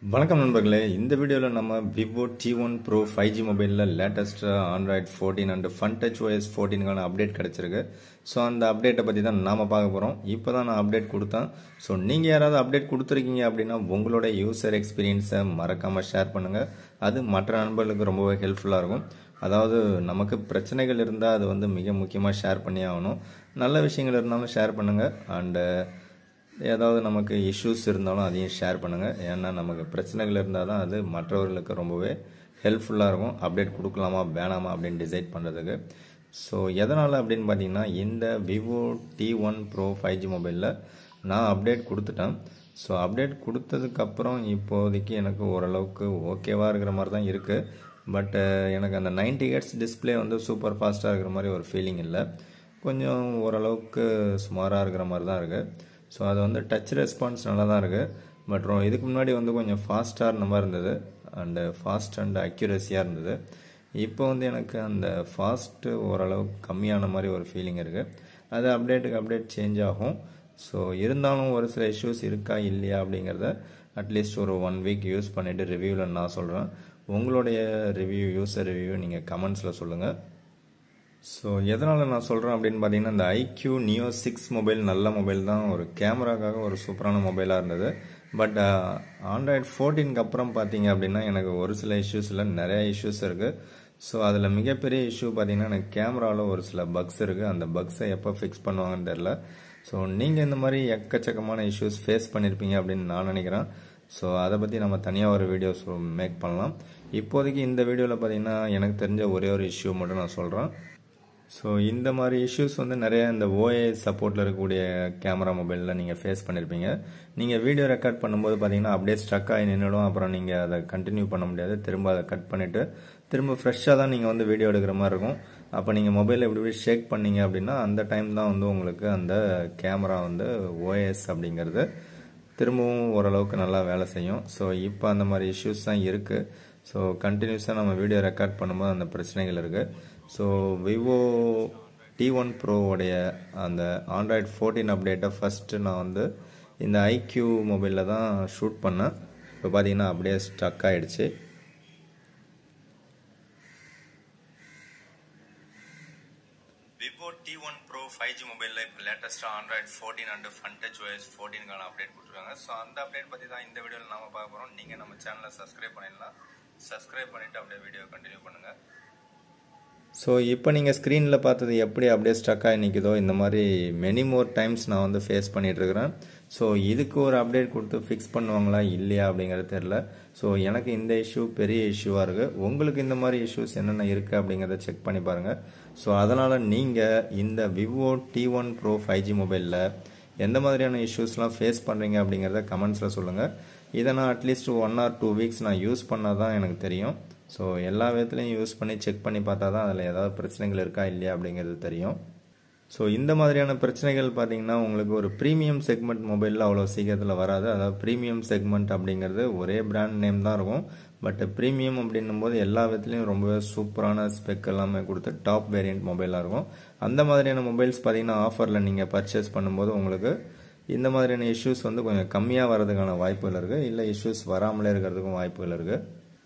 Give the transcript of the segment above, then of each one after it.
வணக்கம் நண்பர்களே இந்த வீடியோவில் நம்ம Vivo T one pro five G மொபைலில் லேட்டஸ்ட்டாக Android fourteen and Funtouch OS ஃபோர்டீனுக்கான அப்டேட் கிடச்சிருக்கு ஸோ அந்த அப்டேட்டை பற்றி தான் நாம் பார்க்க போகிறோம் இப்போ தான் நான் அப்டேட் கொடுத்தேன் ஸோ நீங்கள் யாராவது அப்டேட் கொடுத்துருக்கீங்க அப்படின்னா உங்களோட யூசர் எக்ஸ்பீரியன்ஸை மறக்காமல் ஷேர் பண்ணுங்கள் அது மற்ற நண்பர்களுக்கு ரொம்பவே ஹெல்ப்ஃபுல்லாக இருக்கும் அதாவது நமக்கு பிரச்சனைகள் இருந்தால் அது வந்து மிக முக்கியமாக ஷேர் பண்ணி ஆகணும் நல்ல விஷயங்கள் இருந்தாலும் ஷேர் பண்ணுங்கள் அண்டு ஏதாவது நமக்கு இஷ்யூஸ் இருந்தாலும் அதையும் ஷேர் பண்ணுங்கள் ஏன்னா நமக்கு பிரச்சனைகள் இருந்தால் தான் அது மற்றவர்களுக்கு ரொம்பவே ஹெல்ப்ஃபுல்லாக இருக்கும் அப்டேட் கொடுக்கலாமா வேணாமா அப்படின்னு டிசைட் பண்ணுறதுக்கு ஸோ எதனால் அப்படின்னு பார்த்தீங்கன்னா இந்த Vivo T one pro five G மொபைலில் நான் அப்டேட் கொடுத்துட்டேன் ஸோ அப்டேட் கொடுத்ததுக்கப்புறம் இப்போதைக்கு எனக்கு ஓரளவுக்கு ஓகேவாக இருக்கிற மாதிரி தான் இருக்குது பட் எனக்கு அந்த நைன்டி ஹெட்ஸ் டிஸ்பிளே வந்து சூப்பர் ஃபாஸ்ட்டாக இருக்கிற மாதிரி ஒரு ஃபீலிங் இல்லை கொஞ்சம் ஓரளவுக்கு சுமாராக இருக்கிற மாதிரி தான் இருக்குது ஸோ அது வந்து டச் ரெஸ்பான்ஸ் நல்லா தான் இருக்குது பட் ரொ- இதுக்கு முன்னாடி வந்து கொஞ்சம் ஃபாஸ்ட்டாக இருந்த மாதிரி இருந்தது அண்டு ஃபாஸ்ட் அண்ட் அக்யூரஸியாக இருந்தது இப்போ வந்து எனக்கு அந்த ஃபாஸ்ட்டு ஓரளவுக்கு கம்மியான மாதிரி ஒரு ஃபீலிங் இருக்குது அது அப்டேட்டுக்கு அப்டேட் சேஞ்ச் ஆகும் ஸோ இருந்தாலும் ஒரு சில இஷ்யூஸ் இருக்கா இல்லையா அப்படிங்கிறத அட்லீஸ்ட் ஒரு ஒன் வீக் யூஸ் பண்ணிவிட்டு ரிவ்யூவில் நான் சொல்கிறேன் உங்களுடைய ரிவ்யூ யூசர் ரிவ்யூ நீங்கள் கமெண்ட்ஸில் சொல்லுங்கள் ஸோ எதனால் நான் சொல்கிறேன் அப்படின்னு பார்த்தீங்கன்னா இந்த ஐக்யூ நியோ சிக்ஸ் மொபைல் நல்ல மொபைல் தான் ஒரு கேமராக்காக ஒரு சூப்பரான மொபைலாக இருந்தது பட் ஆண்ட்ராய்டு ஃபோர்டீனுக்கு அப்புறம் பார்த்தீங்க அப்படின்னா எனக்கு ஒரு சில இஷ்யூஸில் நிறைய இஷ்யூஸ் இருக்குது ஸோ அதில் மிகப்பெரிய இஷ்யூ பார்த்தீங்கன்னா எனக்கு கேமராவில் ஒரு சில பக்ஸ் இருக்குது அந்த பக்ஸை எப்போ ஃபிக்ஸ் பண்ணுவாங்கன்னு தெரில ஸோ நீங்கள் இந்த மாதிரி எக்கச்சக்கமான இஷ்யூஸ் ஃபேஸ் பண்ணியிருப்பீங்க அப்படின்னு நான் நினைக்கிறேன் ஸோ அதை பற்றி நம்ம தனியாக ஒரு வீடியோஸ் மேக் பண்ணலாம் இப்போதைக்கு இந்த வீடியோவில் பார்த்தீங்கன்னா எனக்கு தெரிஞ்ச ஒரே ஒரு இஷ்யூ மட்டும் நான் சொல்கிறேன் ஸோ இந்த மாதிரி இஷ்யூஸ் வந்து நிறைய இந்த ஓஏ சப்போர்ட்டில் இருக்கக்கூடிய கேமரா மொபைலில் நீங்கள் ஃபேஸ் பண்ணியிருப்பீங்க நீங்கள் வீடியோ ரெக்கார்ட் பண்ணும்போது பார்த்தீங்கன்னா அப்படியே ஸ்ட்ரக் ஆகி நின்றுடும் அப்புறம் நீங்கள் அதை கண்டினியூ பண்ண முடியாது திரும்ப அதை கட் பண்ணிவிட்டு திரும்ப ஃப்ரெஷ்ஷாக தான் நீங்கள் வந்து வீடியோ எடுக்கிற மாதிரி இருக்கும் அப்போ நீங்கள் மொபைலில் இப்படி இப்படி ஷேக் பண்ணீங்க அப்படின்னா அந்த டைம் தான் வந்து உங்களுக்கு அந்த கேமரா வந்து ஓஎஸ் அப்படிங்கிறது திரும்பவும் ஓரளவுக்கு நல்லா வேலை செய்யும் ஸோ இப்போ அந்த மாதிரி இஷ்யூஸ் தான் இருக்குது ஸோ கண்டினியூஸாக நம்ம வீடியோ ரெக்கார்ட் பண்ணும்போது அந்த பிரச்சனைகள் இருக்குது ஸோ விவோ டி ஒன் ப்ரோவோடைய அந்த ஆண்ட்ராய்டு ஃபோர்டீன் அப்டேட்டை ஃபஸ்ட்டு நான் வந்து இந்த ஐக்யூ மொபைலில் தான் ஷூட் பண்ணேன் இப்போ பார்த்தீங்கன்னா அப்படியே ஸ்டக் ஆயிடுச்சு Vivo T one pro five G மொபைலில் இப்போ லேட்டஸ்ட்டாக Android fourteen and Funtouch OS ஃபோர்டீனுக்கான அப்டேட் கொடுத்துருக்காங்க ஸோ அந்த அப்டேட் பற்றி தான் இந்த வீடியோவில் நாம பார்க்க போகிறோம் நீங்கள் நம்ம சேனலை சப்ஸ்கிரைப் பண்ணிடலாம் சப்ஸ்கிரைப் பண்ணிவிட்டு அப்படியே வீடியோ கண்டினியூ பண்ணுங்கள் ஸோ இப்போ நீங்கள் ஸ்க்ரீனில் பார்த்தது எப்படி அப்படியே ஸ்டக் ஆகி நிற்குதோ இந்த மாதிரி மெனி மோர் டைம்ஸ் நான் வந்து ஃபேஸ் பண்ணிகிட்ருக்கிறேன் ஸோ இதுக்கு ஒரு அப்டேட் கொடுத்து ஃபிக்ஸ் பண்ணுவாங்களா இல்லையா அப்படிங்கிறது தெரில ஸோ எனக்கு இந்த இஷ்யூ பெரிய இஷ்யூவாக இருக்குது உங்களுக்கு இந்த மாதிரி இஷ்யூஸ் என்னென்ன இருக்குது அப்படிங்கிறத செக் பண்ணி பாருங்கள் ஸோ அதனால் நீங்கள் இந்த Vivo T one pro five G மொபைலில் எந்த மாதிரியான இஷ்யூஸ்லாம் ஃபேஸ் பண்ணுறீங்க அப்படிங்கிறத கமெண்ட்ஸில் சொல்லுங்கள் இதை நான் at least one or two weeks நான் யூஸ் பண்ணால் தான் எனக்கு தெரியும் ஸோ எல்லா விதத்துலையும் யூஸ் பண்ணி செக் பண்ணி பார்த்தா தான் அதில் ஏதாவது பிரச்சனைகள் இருக்கா இல்லையா அப்படிங்கிறது தெரியும் ஸோ இந்த மாதிரியான பிரச்சனைகள் பார்த்தீங்கன்னா உங்களுக்கு ஒரு ப்ரீமியம் செக்மெண்ட் மொபைலில் அவ்வளோ சீக்கிரத்தில் வராது அதாவது ப்ரீமியம் செக்மெண்ட் அப்படிங்கிறது ஒரே பிராண்ட் நேம் தான் இருக்கும் பட் ப்ரீமியம் அப்படின்னும் போது எல்லா விதத்துலையும் ரொம்பவே சூப்பரான ஸ்பெக் எல்லாமே கொடுத்து டாப் வேரியண்ட் மொபைலாக இருக்கும் அந்த மாதிரியான மொபைல்ஸ் பார்த்தீங்கன்னா ஆஃபரில் நீங்கள் பர்ச்சேஸ் பண்ணும்போது உங்களுக்கு இந்த மாதிரியான இஷ்யூஸ் வந்து கொஞ்சம் கம்மியாக வரதுக்கான வாய்ப்புகள் இருக்குது இல்லை இஷ்யூஸ் வராமலே இருக்கிறதுக்கும் வாய்ப்புகள் இருக்குது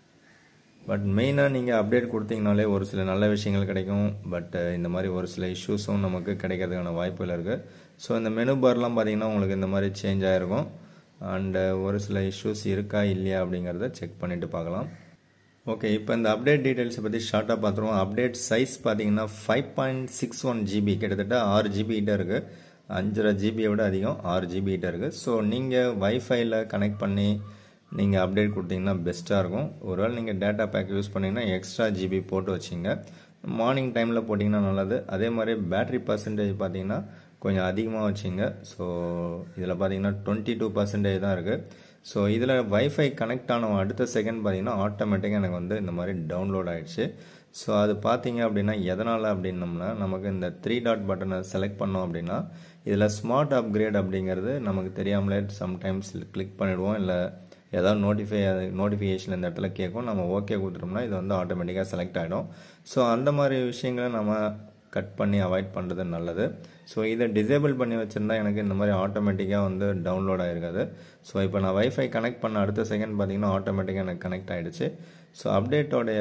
பட் மெயினாக நீங்கள் அப்டேட் கொடுத்தீங்கனாலே ஒரு சில நல்ல விஷயங்கள் கிடைக்கும் பட் இந்த மாதிரி ஒரு சில இஷ்யூஸும் நமக்கு கிடைக்கிறதுக்கான வாய்ப்புகள் இருக்குது ஸோ இந்த மெனு பார்லாம் பார்த்தீங்கன்னா உங்களுக்கு இந்த மாதிரி சேஞ்ச் ஆகிருக்கும் அண்டு ஒரு சில இஷ்யூஸ் இருக்கா இல்லையா அப்படிங்கிறத செக் பண்ணிவிட்டு பார்க்கலாம் ஓகே இப்போ இந்த அப்டேட் டீட்டெயில்ஸை பற்றி ஷார்ட்டாக பார்த்துருவோம் அப்டேட் சைஸ் பார்த்தீங்கன்னா five point six one GB கிட்டத்தட்ட ஆறு ஜிபி கிட்ட இருக்குது அஞ்சரை ஜிபியை விட அதிகம் ஆறு ஜிபி கிட்ட இருக்குது ஸோ நீங்கள் வைஃபைல கனெக்ட் பண்ணி நீங்கள் அப்டேட் கொடுத்தீங்கன்னா பெஸ்ட்டாக இருக்கும் ஒருவேளை நீங்கள் டேட்டா பேக் யூஸ் பண்ணீங்கன்னா எக்ஸ்ட்ரா ஜிபி போட்டு வச்சிங்க மார்னிங் டைமில் போட்டிங்கன்னா நல்லது அதே மாதிரி பேட்டரி பர்சன்டேஜ் பார்த்தீங்கன்னா கொஞ்சம் அதிகமாக வச்சிங்க ஸோ இதில் பார்த்தீங்கன்னா டுவெண்ட்டி டூ பர்சன்டேஜ் தான் இருக்குது ஸோ இதில் வைஃபை கனெக்ட் ஆன அடுத்த செகண்ட் பார்த்தீங்கன்னா ஆட்டோமேட்டிக்காக எனக்கு வந்து இந்த மாதிரி டவுன்லோட் ஆயிடுச்சு ஸோ அது பார்த்தீங்க அப்படின்னா எதனால் அப்படின்னம்னா நமக்கு இந்த த்ரீ டாட் பட்டனை செலக்ட் பண்ணோம் அப்படின்னா இதில் ஸ்மார்ட் அப்கிரேட் அப்படிங்கிறது நமக்கு தெரியாமலே சம்டைம்ஸ் கிளிக் பண்ணிடுவோம் இல்லை ஏதாவது நோட்டிஃபை நோட்டிஃபிகேஷன் இந்த இடத்துல கேட்கும் நம்ம ஓகே கொடுத்துட்டோம்னா இது வந்து ஆட்டோமேட்டிக்காக செலக்ட் ஆகிடும் ஸோ அந்த மாதிரி விஷயங்களை நம்ம கட் பண்ணி அவாய்ட் பண்ணுறது நல்லது ஸோ இதை டிசேபிள் பண்ணி வச்சுருந்தா எனக்கு இந்த மாதிரி ஆட்டோமேட்டிக்காக வந்து டவுன்லோட் ஆகிருக்காது ஸோ இப்போ நான் வைஃபை கனெக்ட் பண்ண அடுத்த செகண்ட் பார்த்தீங்கன்னா ஆட்டோமேட்டிக்காக எனக்கு கனெக்ட் ஆகிடுச்சு ஸோ அப்டேட்டோடைய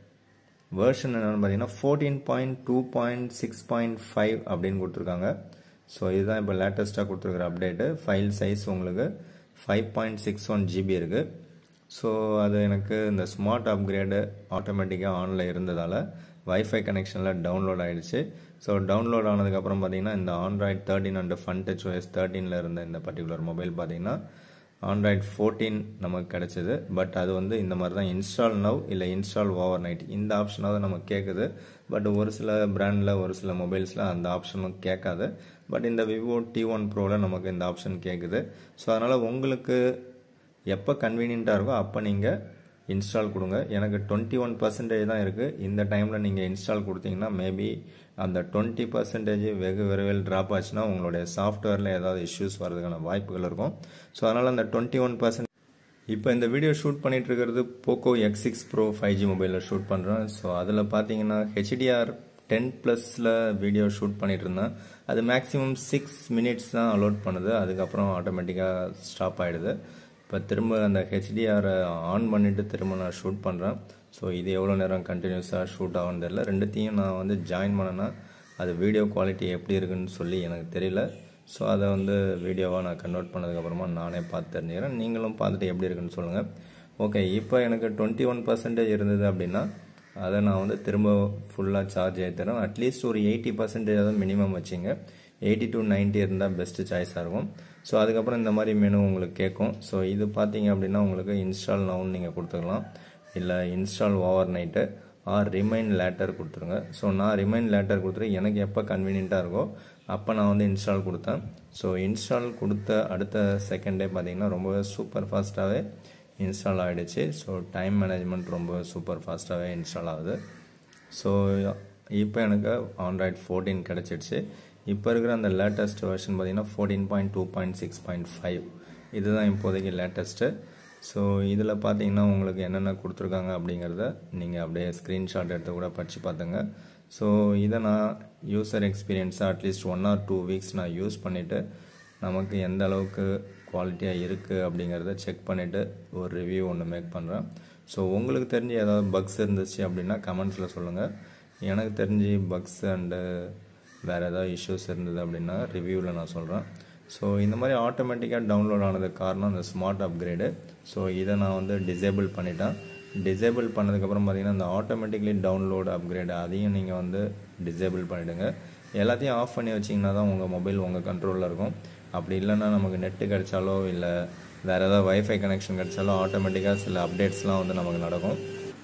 வேர்ஷன் என்னென்னு பார்த்தீங்கன்னா fourteen point two point six point five அப்படின்னு கொடுத்துருக்காங்க ஸோ இதுதான் இப்போ லேட்டஸ்ட்டாக கொடுத்துருக்குற அப்டேட்டு ஃபைல் சைஸ் உங்களுக்கு five point six one GB இருக்குது ஸோ அது எனக்கு இந்த ஸ்மார்ட் அப்கிரேடு ஆட்டோமேட்டிக்காக ஆனில் இருந்ததால் வைஃபை கனெக்ஷனில் டவுன்லோட் ஆகிடுச்சு ஸோ டவுன்லோட் ஆனதுக்கப்புறம் பார்த்தீங்கன்னா இந்த Android thirteen and Funtouch OS தேர்ட்டீனில் இருந்த இந்த பர்டிகுலர் மொபைல் பார்த்தீங்கன்னா ஆண்ட்ராய்ட் ஃபோர்டீன் நமக்கு கிடச்சிது பட் அது வந்து இந்த மாதிரி தான் இன்ஸ்டால் நவ் இல்லை இன்ஸ்டால் ஓவர் நைட் இந்த ஆப்ஷனாவது நமக்கு கேட்குது பட் ஒரு சில பிராண்டில் ஒரு சில மொபைல்ஸில் அந்த ஆப்ஷனும் கேட்காது பட் இந்த விவோ டி ஒன் ப்ரோவில் நமக்கு இந்த ஆப்ஷன் கேட்குது ஸோ அதனால் உங்களுக்கு எப்போ கன்வீனியண்ட்டாக இருக்கோ அப்போ நீங்கள் இன்ஸ்டால் கொடுங்க எனக்கு டுவெண்ட்டி ஒன் பர்சன்டேஜ் தான் இருக்குது இந்த டைமில் நீங்கள் இன்ஸ்டால் கொடுத்தீங்கன்னா மேபி அந்த டுவெண்ட்டி பர்சன்டேஜ் வெகு விரைவில் ட்ராப் ஆச்சுன்னா உங்களுடைய சாஃப்ட்வேரில் ஏதாவது இஷ்யூஸ் வரதுக்கான வாய்ப்புகள் இருக்கும் ஸோ அதனால் அந்த டுவெண்ட்டி ஒன் பர்சன்ட் இப்போ இந்த வீடியோ ஷூட் பண்ணிட்டு இருக்கிறது Poco X six pro five G மொபைலில் ஷூட் பண்ணுறேன் ஸோ அதில் பார்த்தீங்கன்னா ஹெச்டிஆர் டென் ப்ளஸில் வீடியோ ஷூட் பண்ணிட்டு இருந்தேன் அது மேக்ஸிமம் சிக்ஸ் மினிட்ஸ் தான் அலோட் பண்ணுது அதுக்கப்புறம் ஆட்டோமேட்டிக்காக ஸ்டாப் ஆகிடுது இப்போ திரும்ப அந்த ஹெச்டிஆரை ஆன் பண்ணிவிட்டு திரும்ப நான் ஷூட் பண்ணுறேன் ஸோ இது எவ்வளோ நேரம் கண்டினியூஸாக ஷூட் ஆகும்னு தெரியல ரெண்டுத்தையும் நான் வந்து ஜாயின் பண்ணேன்னா அது வீடியோ குவாலிட்டி எப்படி இருக்குன்னு சொல்லி எனக்கு தெரியல ஸோ அதை வந்து வீடியோவாக நான் கன்வெர்ட் பண்ணதுக்கப்புறமா நானே பார்த்து தெரிஞ்சுக்கிறேன் நீங்களும் பார்த்துட்டு எப்படி இருக்குன்னு சொல்லுங்கள் ஓகே இப்போ எனக்கு டுவெண்ட்டி ஒன் பர்சன்டேஜ் இருந்தது அப்படின்னா அதை நான் வந்து திரும்ப ஃபுல்லாக சார்ஜ் ஏற்றுறேன் அட்லீஸ்ட் ஒரு எயிட்டி பர்சன்டேஜ் தான் மினிமம் வச்சுங்க எயிட்டி டு நைன்ட்டி இருந்தால் பெஸ்ட்டு சாய்ஸாக இருக்கும் ஸோ அதுக்கப்புறம் இந்த மாதிரி மெனு உங்களுக்கு கேட்கும் ஸோ இது பார்த்தீங்க அப்படின்னா உங்களுக்கு இன்ஸ்டால் நவுன் நீங்கள் கொடுத்துக்கலாம் இல்லை install overnight or remind later கொடுத்துருங்க ஸோ நான் ரிமைன் லேட்டர் கொடுத்துட்டு எனக்கு எப்போ கன்வீனியண்ட்டாக இருக்கோ அப்போ நான் வந்து இன்ஸ்டால் கொடுத்தேன் ஸோ இன்ஸ்டால் கொடுத்த அடுத்த செகண்டே பார்த்தீங்கன்னா ரொம்பவே சூப்பர் ஃபாஸ்ட்டாகவே இன்ஸ்டால் ஆகிடுச்சு ஸோ டைம் மேனேஜ்மெண்ட் ரொம்ப சூப்பர் ஃபாஸ்ட்டாகவே இன்ஸ்டால் ஆகுது ஸோ இப்போ எனக்கு ஆண்ட்ராய்ட் ஃபோர்டீன் கிடச்சிடுச்சு இப்போ இருக்கிற அந்த லேட்டஸ்ட் வெர்ஷன் பார்த்தீங்கன்னா fourteen point two point six point five இதுதான் இப்போதைக்கு லேட்டஸ்ட்டு ஸோ இதில் பார்த்தீங்கன்னா உங்களுக்கு என்னென்ன கொடுத்துருக்காங்க அப்படிங்கிறத நீங்கள் அப்படியே ஸ்க்ரீன்ஷாட் எடுத்து கூட படித்து பார்த்துங்க ஸோ இதை நான் யூசர் எக்ஸ்பீரியன்ஸாக at least one or two weeks நான் யூஸ் பண்ணிவிட்டு நமக்கு எந்த அளவுக்கு குவாலிட்டியாக இருக்குது அப்படிங்கிறத செக் பண்ணிவிட்டு ஒரு ரிவ்யூ ஒன்று மேக் பண்ணுறேன் ஸோ உங்களுக்கு தெரிஞ்சு ஏதாவது பக்ஸ் இருந்துச்சு அப்படின்னா கமெண்ட்ஸில் சொல்லுங்கள் எனக்கு தெரிஞ்சு பக்ஸ் அண்டு வேறு ஏதாவது இஷ்யூஸ் இருந்தது அப்படின்னா ரிவ்யூவில் நான் சொல்கிறேன் ஸோ இந்த மாதிரி ஆட்டோமேட்டிக்காக டவுன்லோட் ஆனதுக்கு காரணம் அந்த ஸ்மார்ட் அப்கிரேடு ஸோ இதை நான் வந்து டிசேபிள் பண்ணிட்டேன் டிசேபிள் பண்ணதுக்கப்புறம் பார்த்தீங்கன்னா இந்த ஆட்டோமேட்டிக்லி டவுன்லோட் அப்கிரேடு அதையும் நீங்கள் வந்து டிசேபிள் பண்ணிவிடுங்க எல்லாத்தையும் ஆஃப் பண்ணி வச்சிங்கன்னா தான் உங்கள் மொபைல் உங்கள் கண்ட்ரோலில் இருக்கும் அப்படி இல்லைன்னா நமக்கு நெட்டு கிடைச்சாலோ இல்லை வேறு ஏதாவது வைஃபை கனெக்ஷன் கிடைச்சாலோ ஆட்டோமேட்டிக்காக சில அப்டேட்ஸ்லாம் வந்து நமக்கு நடக்கும்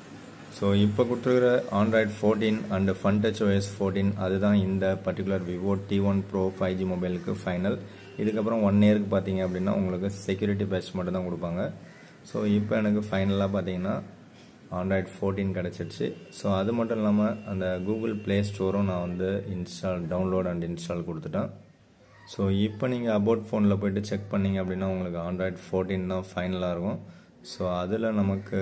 ஸோ இப்போ கொடுத்துருக்கிற Android fourteen and Funtouch OS fourteen அதுதான் இந்த particular Vivo T one pro five G மொபைலுக்கு ஃபைனல் இதுக்கப்புறம் ஒன் இயருக்கு பார்த்தீங்க அப்படின்னா உங்களுக்கு செக்யூரிட்டி பேட்ச் மட்டும் தான் கொடுப்பாங்க ஸோ இப்போ எனக்கு ஃபைனலாக பார்த்தீங்கன்னா ஆண்ட்ராய்ட் ஃபோர்டீன் கிடச்சிடுச்சு ஸோ அது மட்டும் இல்லாமல் அந்த கூகுள் ப்ளே ஸ்டோரும் நான் வந்து இன்ஸ்டால் டவுன்லோட் அண்ட் இன்ஸ்டால் கொடுத்துட்டேன் ஸோ இப்போ நீங்கள் அபவுட் ஃபோனில் போயிட்டு செக் பண்ணிங்க அப்படின்னா உங்களுக்கு ஆண்ட்ராய்ட் ஃபோர்டீன் தான் ஃபைனலாக இருக்கும் ஸோ அதில் நமக்கு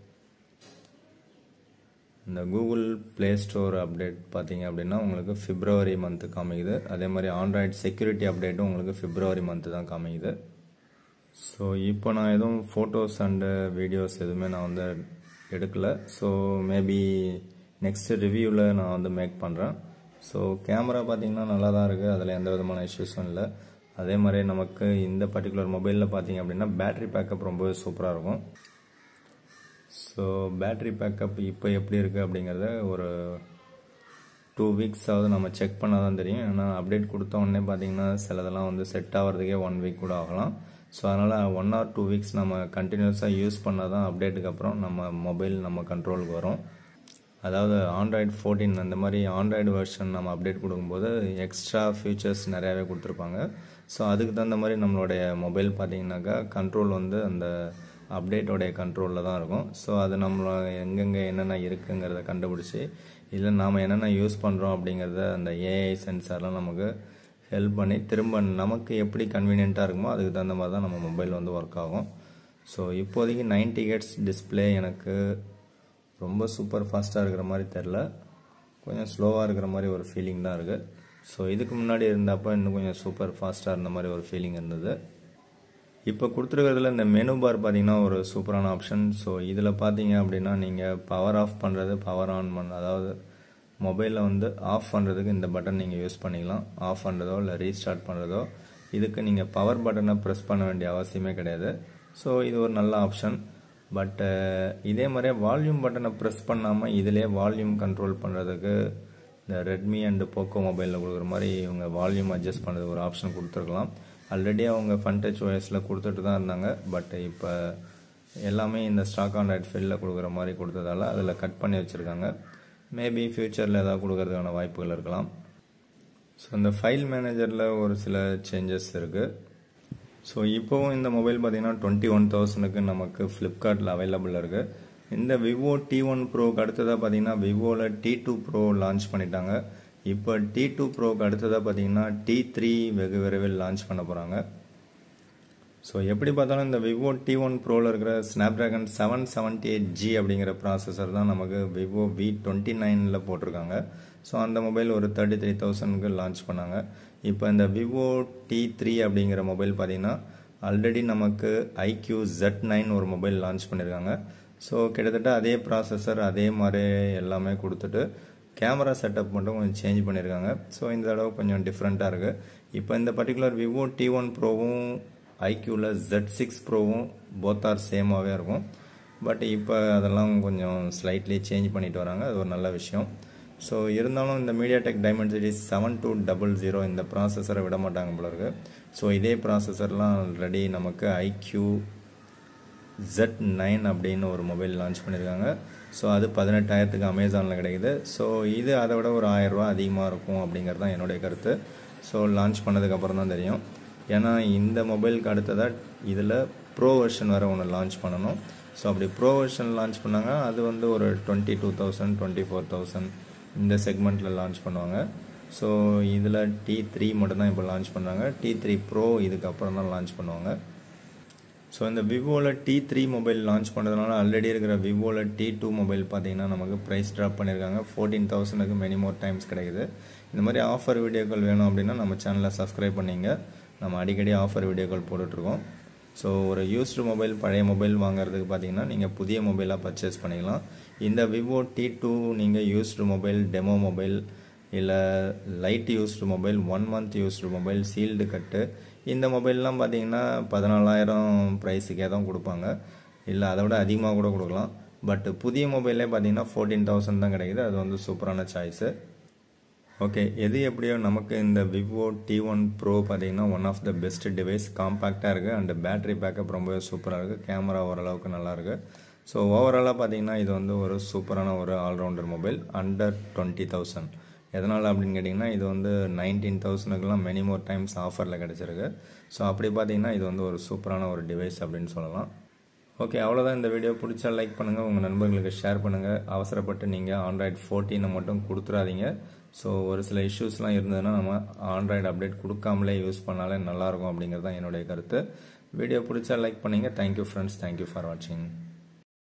இந்த கூகுள் ப்ளே ஸ்டோர் அப்டேட் பார்த்தீங்க அப்படின்னா உங்களுக்கு பிப்ரவரி மந்த்து காமிக்குது அதே மாதிரி ஆண்ட்ராய்ட் செக்யூரிட்டி அப்டேட்டும் உங்களுக்கு பிப்ரவரி மந்த்து தான் காமிக்குது ஸோ இப்போ நான் எதுவும் ஃபோட்டோஸ் அண்டு வீடியோஸ் எதுவுமே நான் வந்து எடுக்கலை ஸோ மேபி நெக்ஸ்ட் ரிவ்யூவில் நான் வந்து மேக் பண்ணுறேன் ஸோ கேமரா பார்த்தீங்கன்னா நல்லா தான் இருக்குது அதில் எந்த விதமான இஷ்யூஸும் இல்லை அதே மாதிரி நமக்கு இந்த பர்டிகுலர் மொபைலில் பார்த்தீங்க அப்படின்னா பேட்ரி பேக்கப் ரொம்பவே சூப்பராக இருக்கும் ஸோ பேட்ரி பேக்கப் இப்போ எப்படி இருக்குது அப்படிங்கிறத ஒரு டூ வீக்ஸாவது நம்ம செக் பண்ணால் தான் தெரியும் ஏன்னா அப்டேட் கொடுத்த உடனே பார்த்தீங்கன்னா சிலதெல்லாம் வந்து செட் ஆகிறதுக்கே ஒன் வீக் கூட ஆகலாம் ஸோ அதனால் ஒன் ஆர் டூ வீக்ஸ் நம்ம கண்டினியூஸாக யூஸ் பண்ணால் தான் அப்டேட்டுக்கு அப்புறம் நம்ம மொபைல் நம்ம கண்ட்ரோலுக்கு வரும் அதாவது ஆண்ட்ராய்டு ஃபோர்டீன் அந்த மாதிரி ஆண்ட்ராய்டு வெர்ஷன் நம்ம அப்டேட் கொடுக்கும்போது எக்ஸ்ட்ரா ஃபியூச்சர்ஸ் நிறையாவே கொடுத்துருப்பாங்க ஸோ அதுக்கு தகுந்த மாதிரி நம்மளுடைய மொபைல் பார்த்தீங்கன்னாக்கா கண்ட்ரோல் வந்து அந்த அப்டேட்டோடைய கண்ட்ரோலில் தான் இருக்கும் ஸோ அது நம்மள எங்கெங்கே என்னென்ன இருக்குங்கிறத கண்டுபிடிச்சி இல்லை நாம் என்னென்ன யூஸ் பண்ணுறோம் அப்படிங்கிறத அந்த ஏஐ சென்சார்லாம் நமக்கு ஹெல்ப் பண்ணி திரும்ப நமக்கு எப்படி கன்வீனியண்ட்டாக இருக்குமோ அதுக்கு தகுந்த மாதிரி தான் நம்ம மொபைல் வந்து ஒர்க் ஆகும் ஸோ இப்போதைக்கு நைன்டி ஹெட்ஸ் டிஸ்பிளே எனக்கு ரொம்ப சூப்பர் ஃபாஸ்ட்டாக இருக்கிற மாதிரி தெரில கொஞ்சம் ஸ்லோவாக இருக்கிற மாதிரி ஒரு ஃபீலிங் தான் இருக்குது ஸோ இதுக்கு முன்னாடி இருந்தப்போ இன்னும் கொஞ்சம் சூப்பர் ஃபாஸ்ட்டாக இருந்த மாதிரி ஒரு ஃபீலிங் இருந்தது இப்போ கொடுத்துருக்கிறதுல இந்த மெனு பார் பார்த்தீங்கன்னா ஒரு சூப்பரான ஆப்ஷன் ஸோ இதில் பார்த்தீங்க அப்படின்னா நீங்கள் பவர் ஆஃப் பண்ணுறது பவர் ஆன் பண்ண அதாவது மொபைலில் வந்து ஆஃப் பண்ணுறதுக்கு இந்த பட்டன் நீங்கள் யூஸ் பண்ணிக்கலாம் ஆஃப் பண்ணுறதோ இல்லை ரீஸ்டார்ட் பண்ணுறதோ இதுக்கு நீங்கள் பவர் பட்டனை ப்ரெஸ் பண்ண வேண்டிய அவசியமே கிடையாது ஸோ இது ஒரு நல்ல ஆப்ஷன் பட் இதே மாதிரியே வால்யூம் பட்டனை ப்ரெஸ் பண்ணாமல் இதிலே வால்யூம் கண்ட்ரோல் பண்ணுறதுக்கு இந்த ரெட்மி அண்டு போக்கோ மொபைலில் கொடுக்குற மாதிரி இவங்க வால்யூம் அட்ஜஸ்ட் பண்ணுறதுக்கு ஒரு ஆப்ஷன் கொடுத்துருக்கலாம் ஆல்ரெடி அவங்க ஃபன் டச் ஓஎஸில் கொடுத்துட்டு தான் இருந்தாங்க பட் இப்போ எல்லாமே இந்த ஸ்டாக் ஆண்ட்ராய்ட் ஃபீல்டில் கொடுக்குற மாதிரி கொடுத்ததால அதில் கட் பண்ணி வச்சுருக்காங்க மேபி ஃப்யூச்சரில் ஏதாவது கொடுக்கறதுக்கான வாய்ப்புகள் இருக்கலாம் ஸோ இந்த ஃபைல் மேனேஜரில் ஒரு சில சேஞ்சஸ் இருக்குது ஸோ இப்போவும் இந்த மொபைல் பார்த்தீங்கன்னா டுவெண்ட்டி ஒன் தௌசண்ட்க்கு நமக்கு ஃப்ளிப்கார்ட்டில் அவைலபிள் இருக்குது இந்த விவோ டி ஒன் ப்ரோக்கு அடுத்ததாக பார்த்தீங்கன்னா விவோவில் டி டூ ப்ரோ லான்ச் பண்ணிட்டாங்க இப்போ டி டூ ப்ரோக்கு அடுத்ததாக பார்த்தீங்கன்னா டி த்ரீ வெகு விரைவில் லான்ச் பண்ண போகிறாங்க ஸோ எப்படி பார்த்தாலும் இந்த விவோ டி ஒன் ப்ரோவில் இருக்கிற Snapdragon seven seventy eight G அப்படிங்கிற ப்ராசஸர் தான் நமக்கு விவோ வி டுவெண்ட்டி நைனில் போட்டிருக்காங்க ஸோ அந்த மொபைல் ஒரு தேர்ட்டி த்ரீ தௌசண்ட்க்கு லான்ச் பண்ணாங்க இப்போ இந்த விவோ டி த்ரீ அப்படிங்கிற மொபைல் பார்த்தீங்கன்னா ஆல்ரெடி நமக்கு ஐக்யூ ஜெட் நைன் ஒரு மொபைல் லான்ச் பண்ணியிருக்காங்க ஸோ கிட்டத்தட்ட அதே ப்ராசஸர் அதே மாதிரி எல்லாமே கொடுத்துட்டு கேமரா செட்டப் மட்டும் கொஞ்சம் சேஞ்ச் பண்ணியிருக்காங்க ஸோ இந்த தடவை கொஞ்சம் டிஃப்ரெண்ட்டாக இருக்குது இப்போ இந்த பர்டிகுலர் விவோ டி ஒன் ப்ரோவும் ஐக்யூவில் ஜெட் சிக்ஸ் ப்ரோவும் போத் ஆர் சேமாகவே இருக்கும் பட் இப்போ அதெல்லாம் கொஞ்சம் ஸ்லைட்லி சேஞ்ச் பண்ணிட்டு வராங்க அது ஒரு நல்ல விஷயம் ஸோ இருந்தாலும் இந்த MediaTek Dimensity seven two double zero இந்த ப்ராசஸரை விட மாட்டாங்க போல இருக்கு ஸோ இதே ப்ராசஸர்லாம் ஆல்ரெடி நமக்கு ஐக்யூ ஜெட் நைன் அப்படின்னு ஒரு மொபைல் லான்ச் பண்ணியிருக்காங்க ஸோ அது பதினெட்டாயிரத்துக்கு அமேசானில் கிடைக்குது ஸோ இது அதை விட ஒரு ஆயிரரூவா அதிகமாக இருக்கும் அப்படிங்கிறது தான் என்னுடைய கருத்து ஸோ லான்ச் பண்ணதுக்கப்புறம் தான் தெரியும் ஏன்னா இந்த மொபைலுக்கு அடுத்ததாக இதில் ப்ரோ வெர்ஷன் வேறு ஒன்று லான்ச் பண்ணணும் ஸோ அப்படி ப்ரோ வெர்ஷன் லான்ச் பண்ணாங்க அது வந்து ஒரு twenty two thousand twenty four thousand இந்த செக்மெண்ட்டில் லான்ச் பண்ணுவாங்க ஸோ இதில் டி த்ரீ மட்டும்தான் இப்போ லான்ச் பண்ணுறாங்க டி த்ரீ ப்ரோ இதுக்கப்புறம் தான் லான்ச் பண்ணுவாங்க ஸோ இந்த விவோவில் டி த்ரீ மொபைல் லான்ச் பண்ணுறதுனால ஆல்ரெடி இருக்கிற விவோவில் டி டூ மொபைல் பார்த்தீங்கன்னா நமக்கு ப்ரைஸ் ட்ராப் பண்ணியிருக்காங்க ஃபோர்டீன் தௌசண்ட்க்கு மெனி மோர் டைம்ஸ் கிடைக்குது இந்த மாதிரி ஆஃபர் வீடியோக்கள் வேணும் அப்படின்னா நம்ம சேனலை சப்ஸ்கிரைப் பண்ணிங்க நம்ம அடிக்கடி ஆஃபர் வீடியோக்கள் போட்டுட்ருக்கோம் ஸோ ஒரு யூஸ்டு மொபைல் பழைய மொபைல் வாங்குறதுக்கு பார்த்தீங்கன்னா நீங்கள் புதிய மொபைலாக பர்ச்சேஸ் பண்ணிக்கலாம் இந்த விவோ டி டூ நீங்கள் யூஸ்டு மொபைல் டெமோ மொபைல் இல்லை light used mobile one month used mobile sealed கட்டு இந்த மொபைல்லாம் பார்த்தீங்கன்னா பதினாலாயிரம் ப்ரைஸுக்கே தான் கொடுப்பாங்க இல்லை அதை விட அதிகமாக கூட கொடுக்கலாம் பட் புதிய மொபைலே பார்த்தீங்கன்னா ஃபோர்டீன் தௌசண்ட் தான் கிடைக்குது அது வந்து சூப்பரான சாய்ஸு ஓகே எது எப்படியோ நமக்கு இந்த விவோ டி ஒன் ப்ரோ பார்த்தீங்கன்னா one of the best device காம்பேக்டாக இருக்குது அண்ட் பேட்டரி பேக்கப் ரொம்பவே சூப்பராக இருக்குது கேமரா ஓரளவுக்கு நல்லா இருக்குது ஸோ ஓவராலாக பார்த்தீங்கன்னா இது வந்து ஒரு சூப்பரான ஒரு allrounder mobile under twenty thousand எதனால் அப்படின்னு கேட்டிங்கன்னா இது வந்து நைன்டீன் தௌசண்ட்க்குலாம் மெனி மோர் டைம்ஸ் ஆஃபரில் கிடச்சிருக்கு ஸோ அப்படி பார்த்தீங்கன்னா இது வந்து ஒரு சூப்பரான ஒரு டிவைஸ் அப்படின்னு சொல்லலாம் ஓகே அவ்வளோதான் இந்த வீடியோ பிடிச்சா லைக் பண்ணுங்கள் உங்கள் நண்பர்களுக்கு ஷேர் பண்ணுங்கள் அவசரப்பட்டு நீங்கள் ஆண்ட்ராய்டு ஃபோர்டீனை மட்டும் கொடுத்துறாதீங்க ஸோ ஒரு சில இஷ்யூஸ்லாம் இருந்ததுன்னா நம்ம ஆண்ட்ராய்டு அப்டேட் கொடுக்காமலே யூஸ் பண்ணாலே நல்லாயிருக்கும் அப்படிங்கிறது தான் என்னுடைய கருத்து வீடியோ பிடிச்சா லைக் பண்ணுங்கள் தேங்க்யூ ஃப்ரெண்ட்ஸ் தேங்க்யூ ஃபார் வாட்சிங்